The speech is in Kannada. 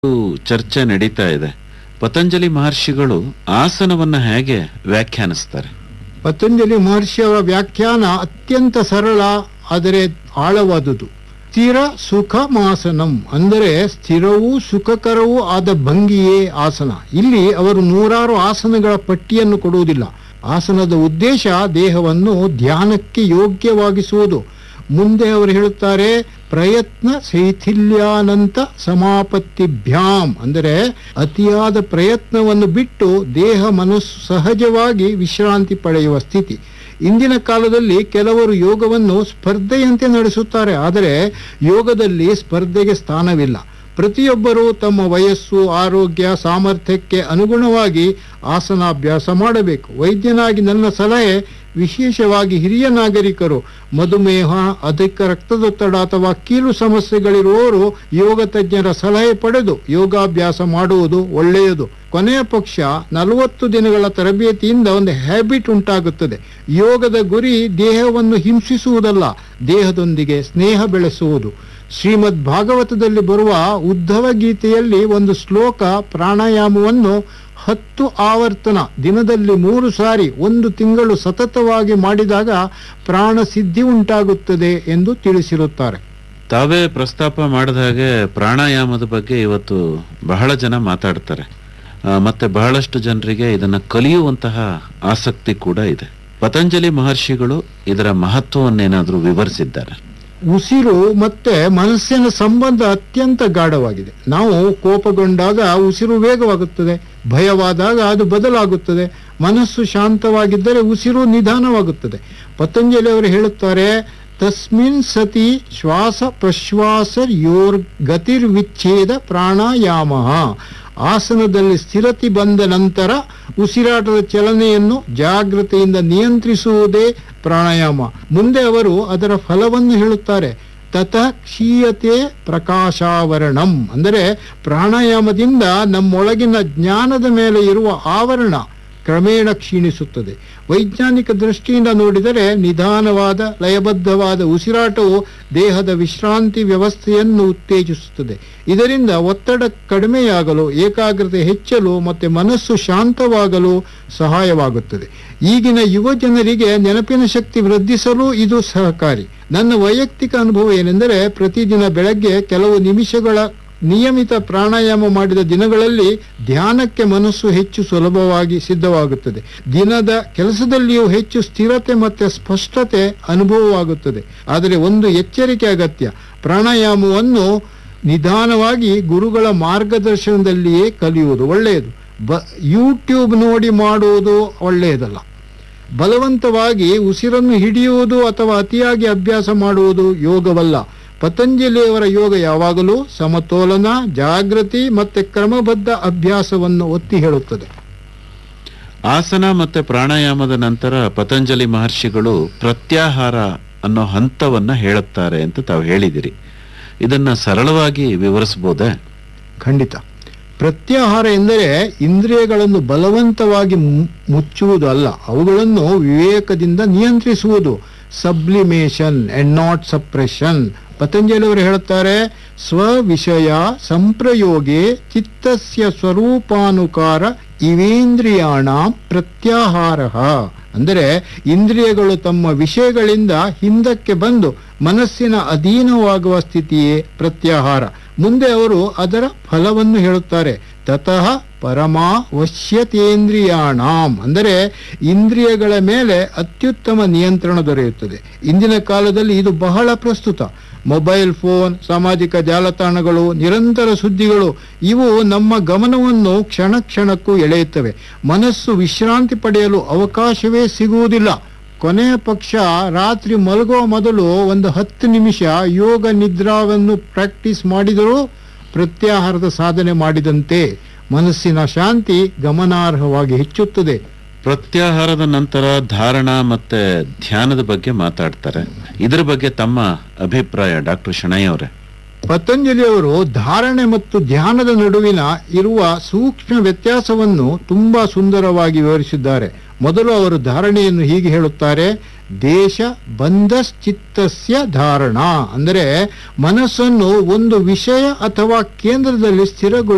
ಚರ್ಚೆ ನಡೀತಾ ಇದೆ ಪತಂಜಲಿ ಮಹರ್ಷಿಗಳು ಆಸನವನ್ನ ಹೇಗೆ ವ್ಯಾಖ್ಯಾನಿಸ್ತಾರೆ ಪತಂಜಲಿ ಮಹರ್ಷಿಯವರ ವ್ಯಾಖ್ಯಾನ ಅತ್ಯಂತ ಸರಳ ಆದರೆ ಆಳವಾದುದು ಸ್ಥಿರ ಸುಖ ಮಾಸನಂ ಅಂದರೆ ಸ್ಥಿರವೂ ಸುಖಕರವೂ ಆದ ಭಂಗಿಯೇ ಆಸನ ಇಲ್ಲಿ ಅವರು ನೂರಾರು ಆಸನಗಳ ಪಟ್ಟಿಯನ್ನು ಕೊಡುವುದಿಲ್ಲ ಆಸನದ ಉದ್ದೇಶ ದೇಹವನ್ನು ಧ್ಯಾನಕ್ಕೆ ಯೋಗ್ಯವಾಗಿಸುವುದು ಮುಂದೆ ಅವರು ಹೇಳುತ್ತಾರೆ ಪ್ರಯತ್ನ ಶೈಥಿಲ್ಯಾನಂತ ಸಮಾಪತ್ತಿಭ್ಯಾಂ ಅಂದರೆ ಅತಿಯಾದ ಪ್ರಯತ್ನವನ್ನು ಬಿಟ್ಟು ದೇಹ ಮನಸ್ಸು ಸಹಜವಾಗಿ ವಿಶ್ರಾಂತಿ ಪಡೆಯುವ ಸ್ಥಿತಿ ಇಂದಿನ ಕಾಲದಲ್ಲಿ ಕೆಲವರು ಯೋಗವನ್ನು ಸ್ಪರ್ಧೆಯಂತೆ ನಡೆಸುತ್ತಾರೆ ಆದರೆ ಯೋಗದಲ್ಲಿ ಸ್ಪರ್ಧೆಗೆ ಸ್ಥಾನವಿಲ್ಲ ಪ್ರತಿಯೊಬ್ಬರೂ ತಮ್ಮ ವಯಸ್ಸು ಆರೋಗ್ಯ ಸಾಮರ್ಥ್ಯಕ್ಕೆ ಅನುಗುಣವಾಗಿ ಆಸನಾಭ್ಯಾಸ ಮಾಡಬೇಕು ವೈದ್ಯನಾಗಿ ನನ್ನ ಸಲಹೆ ವಿಶೇಷವಾಗಿ ಹಿರಿಯ ನಾಗರಿಕರು ಮಧುಮೇಹ ಅಧಿಕ ರಕ್ತದೊತ್ತಡ ಅಥವಾ ಕೀಲು ಸಮಸ್ಯೆಗಳಿರುವವರು ಯೋಗ ತಜ್ಞರ ಸಲಹೆ ಪಡೆದು ಯೋಗಾಭ್ಯಾಸ ಮಾಡುವುದು ಒಳ್ಳೆಯದು ಕೊನೆಯ ಪಕ್ಷ ನಲವತ್ತು ದಿನಗಳ ತರಬೇತಿಯಿಂದ ಒಂದು ಹ್ಯಾಬಿಟ್ ಉಂಟಾಗುತ್ತದೆ ಯೋಗದ ಗುರಿ ದೇಹವನ್ನು ಹಿಂಸಿಸುವುದಲ್ಲ ದೇಹದೊಂದಿಗೆ ಸ್ನೇಹ ಬೆಳೆಸುವುದು ಶ್ರೀಮದ್ ಭಾಗವತದಲ್ಲಿ ಬರುವ ಉದ್ಧವ ಗೀತೆಯಲ್ಲಿ ಒಂದು ಶ್ಲೋಕ ಪ್ರಾಣಾಯಾಮವನ್ನು ಹತ್ತು ಆವರ್ತನ ದಿನದಲ್ಲಿ ಮೂರು ಸಾರಿ ಒಂದು ತಿಂಗಳು ಸತತವಾಗಿ ಮಾಡಿದಾಗ ಪ್ರಾಣ ಸಿದ್ಧಿ ಉಂಟಾಗುತ್ತದೆ ಎಂದು ತಿಳಿಸಿರುತ್ತಾರೆ ತಾವೇ ಪ್ರಸ್ತಾಪ ಮಾಡಿದ ಹಾಗೆ ಪ್ರಾಣಾಯಾಮದ ಬಗ್ಗೆ ಇವತ್ತು ಬಹಳ ಜನ ಮಾತಾಡ್ತಾರೆ ಆ, ಮತ್ತೆ ಬಹಳಷ್ಟು ಜನರಿಗೆ ಇದನ್ನ ಕಲಿಯುವಂತಹ ಆಸಕ್ತಿ ಕೂಡ ಇದೆ ಪತಂಜಲಿ ಮಹರ್ಷಿಗಳು ಇದರ ಮಹತ್ವವನ್ನೇನಾದ್ರೂ ವಿವರಿಸಿದ್ದಾರೆ ಉಸಿರು ಮತ್ತೆ ಮನಸ್ಸಿನ ಸಂಬಂಧ ಅತ್ಯಂತ ಗಾಢವಾಗಿದೆ ನಾವು ಕೋಪಗೊಂಡಾಗ ಉಸಿರು ವೇಗವಾಗುತ್ತದೆ ಭಯವಾದಾಗ ಅದು ಬದಲಾಗುತ್ತದೆ ಮನಸ್ಸು ಶಾಂತವಾಗಿದ್ದರೆ ಉಸಿರು ನಿಧಾನವಾಗುತ್ತದೆ ಪತಂಜಲಿ ಅವರು ಹೇಳುತ್ತಾರೆ ತಸ್ಮಿನ್ ಸತಿ ಶ್ವಾಸ ಪ್ರಶ್ವಾಸ ಯೋರ್ ಗತಿರ್ವಿಚ್ಛೇದ ಪ್ರಾಣಾಯಾಮ ಆಸನದಲ್ಲಿ ಸ್ಥಿರತೆ ಬಂದ ನಂತರ ಉಸಿರಾಟದ ಚಲನೆಯನ್ನು ಜಾಗೃತೆಯಿಂದ ನಿಯಂತ್ರಿಸುವುದೇ ಪ್ರಾಣಾಯಾಮ ಮುಂದೆ ಅವರು ಅದರ ಫಲವನ್ನು ಹೇಳುತ್ತಾರೆ ತತಃ ಕ್ಷೀಯತೆ ಪ್ರಕಾಶಾವರಣಂ ಅಂದರೆ ಪ್ರಾಣಾಯಾಮದಿಂದ ನಮ್ಮೊಳಗಿನ ಜ್ಞಾನದ ಮೇಲೆ ಇರುವ ಆವರಣ ಕ್ರಮೇಣ ಕ್ಷೀಣಿಸುತ್ತದೆ ವೈಜ್ಞಾನಿಕ ದೃಷ್ಟಿಯಿಂದ ನೋಡಿದರೆ ನಿಧಾನವಾದ ಲಯಬದ್ಧವಾದ ಉಸಿರಾಟವು ದೇಹದ ವಿಶ್ರಾಂತಿ ವ್ಯವಸ್ಥೆಯನ್ನು ಉತ್ತೇಜಿಸುತ್ತದೆ ಇದರಿಂದ ಒತ್ತಡ ಕಡಿಮೆಯಾಗಲು ಏಕಾಗ್ರತೆ ಹೆಚ್ಚಲು ಮತ್ತೆ ಮನಸ್ಸು ಶಾಂತವಾಗಲು ಸಹಾಯವಾಗುತ್ತದೆ ಈಗಿನ ಯುವ ಜನರಿಗೆ ನೆನಪಿನ ಶಕ್ತಿ ವೃದ್ಧಿಸಲು ಇದು ಸಹಕಾರಿ ನನ್ನ ವೈಯಕ್ತಿಕ ಅನುಭವ ಏನೆಂದರೆ ಪ್ರತಿದಿನ ಬೆಳಗ್ಗೆ ಕೆಲವು ನಿಮಿಷಗಳ ನಿಯಮಿತ ಪ್ರಾಣಾಯಾಮ ಮಾಡಿದ ದಿನಗಳಲ್ಲಿ ಧ್ಯಾನಕ್ಕೆ ಮನಸ್ಸು ಹೆಚ್ಚು ಸುಲಭವಾಗಿ ಸಿದ್ಧವಾಗುತ್ತದೆ ದಿನದ ಕೆಲಸದಲ್ಲಿಯೂ ಹೆಚ್ಚು ಸ್ಥಿರತೆ ಮತ್ತೆ ಸ್ಪಷ್ಟತೆ ಅನುಭವವಾಗುತ್ತದೆ ಆದರೆ ಒಂದು ಎಚ್ಚರಿಕೆ ಅಗತ್ಯ ಪ್ರಾಣಾಯಾಮವನ್ನು ನಿಧಾನವಾಗಿ ಗುರುಗಳ ಮಾರ್ಗದರ್ಶನದಲ್ಲಿಯೇ ಕಲಿಯುವುದು ಒಳ್ಳೆಯದು ಬ ಯೂಟ್ಯೂಬ್ ನೋಡಿ ಮಾಡುವುದು ಒಳ್ಳೆಯದಲ್ಲ ಬಲವಂತವಾಗಿ ಉಸಿರನ್ನು ಹಿಡಿಯುವುದು ಅಥವಾ ಅತಿಯಾಗಿ ಅಭ್ಯಾಸ ಮಾಡುವುದು ಯೋಗವಲ್ಲ ಪತಂಜಲಿಯವರ ಯೋಗ ಯಾವಾಗಲೂ ಸಮತೋಲನ ಜಾಗೃತಿ ಮತ್ತೆ ಕ್ರಮಬದ್ಧ ಅಭ್ಯಾಸವನ್ನು ಒತ್ತಿ ಹೇಳುತ್ತದೆ ಆಸನ ಮತ್ತೆ ಪ್ರಾಣಾಯಾಮದ ನಂತರ ಪತಂಜಲಿ ಮಹರ್ಷಿಗಳು ಪ್ರತ್ಯಾಹಾರ ಅನ್ನೋ ಹಂತವನ್ನ ಹೇಳುತ್ತಾರೆ ಅಂತ ತಾವು ಹೇಳಿದಿರಿ ಇದನ್ನ ಸರಳವಾಗಿ ವಿವರಿಸಬಹುದೇ ಖಂಡಿತ ಪ್ರತ್ಯಾಹಾರ ಎಂದರೆ ಇಂದ್ರಿಯಗಳನ್ನು ಬಲವಂತವಾಗಿ ಮು- ಮುಚ್ಚುವುದು ಅಲ್ಲ ಅವುಗಳನ್ನು ವಿವೇಕದಿಂದ ನಿಯಂತ್ರಿಸುವುದು ಸಬ್ಲಿಮೇಷನ್ ಅಂಡ್ ನಾಟ್ ಸಪ್ರೆಷನ್ ಪತಂಜಲಿಯವರು ಹೇಳುತ್ತಾರೆ ಸ್ವವಿಷಯ ಸಂಪ್ರಯೋಗೆ ಚಿತ್ತಸ್ಯ ಸ್ವರೂಪಾನುಕಾರ ಇವೇಂದ್ರಿಯಾಣ ಪ್ರತ್ಯಾಹಾರ ಅಂದರೆ ಇಂದ್ರಿಯಗಳು ತಮ್ಮ ವಿಷಯಗಳಿಂದ ಹಿಂದಕ್ಕೆ ಬಂದು ಮನಸ್ಸಿನ ಅಧೀನವಾಗುವ ಸ್ಥಿತಿಯೇ ಪ್ರತ್ಯಾಹಾರ ಮುಂದೆ ಅವರು ಅದರ ಫಲವನ್ನು ಹೇಳುತ್ತಾರೆ ತತಃ ಪರಮಾ ವಶ್ಯತೇಂದ್ರಿಯಾಣಾಂ ಅಂದರೆ ಇಂದ್ರಿಯಗಳ ಮೇಲೆ ಅತ್ಯುತ್ತಮ ನಿಯಂತ್ರಣ ದೊರೆಯುತ್ತದೆ ಇಂದಿನ ಕಾಲದಲ್ಲಿ ಇದು ಬಹಳ ಪ್ರಸ್ತುತ ಮೊಬೈಲ್ ಫೋನ್ ಸಾಮಾಜಿಕ ಜಾಲತಾಣಗಳು ನಿರಂತರ ಸುದ್ದಿಗಳು ಇವು ನಮ್ಮ ಗಮನವನ್ನು ಕ್ಷಣ ಕ್ಷಣಕ್ಕೂ ಎಳೆಯುತ್ತವೆ ಮನಸ್ಸು ವಿಶ್ರಾಂತಿ ಪಡೆಯಲು ಅವಕಾಶವೇ ಸಿಗುವುದಿಲ್ಲ ಕೊನೆಯ ಪಕ್ಷ ರಾತ್ರಿ ಮಲಗುವ ಮೊದಲು ಒಂದು ಹತ್ತು ನಿಮಿಷ ಯೋಗ ನಿದ್ರಾವನ್ನು ಪ್ರಾಕ್ಟೀಸ್ ಮಾಡಿದರೂ ಪ್ರತ್ಯಾಹಾರದ ಸಾಧನೆ ಮಾಡಿದಂತೆ ಮನಸ್ಸಿನ ಶಾಂತಿ ಗಮನಾರ್ಹವಾಗಿ ಹೆಚ್ಚುತ್ತದೆ ಪ್ರತ್ಯಾಹಾರದ ನಂತರ ಧಾರಣ ಮತ್ತೆ ಧ್ಯಾನದ ಬಗ್ಗೆ ಮಾತಾಡ್ತಾರೆ ಇದ್ರ ಬಗ್ಗೆ ತಮ್ಮ ಅಭಿಪ್ರಾಯ ಡಾಕ್ಟರ್ ಶಣೈ ಅವರೇ ಪತಂಜಲಿಯವರು ಧಾರಣೆ ಮತ್ತು ಧ್ಯಾನದ ನಡುವಿನ ಇರುವ ಸೂಕ್ಷ್ಮ ವ್ಯತ್ಯಾಸವನ್ನು ತುಂಬಾ ಸುಂದರವಾಗಿ ವಿವರಿಸಿದ್ದಾರೆ ಮೊದಲು ಅವರು ಧಾರಣೆಯನ್ನು ಹೀಗೆ ಹೇಳುತ್ತಾರೆ ದೇಶ ಬಂಧಶ್ಚಿತ್ತಸ್ಯ ಧಾರಣ ಅಂದರೆ ಮನಸ್ಸನ್ನು ಒಂದು ವಿಷಯ ಅಥವಾ ಕೇಂದ್ರದಲ್ಲಿ ಸ್ಥಿರಗೊಳಿಸಿ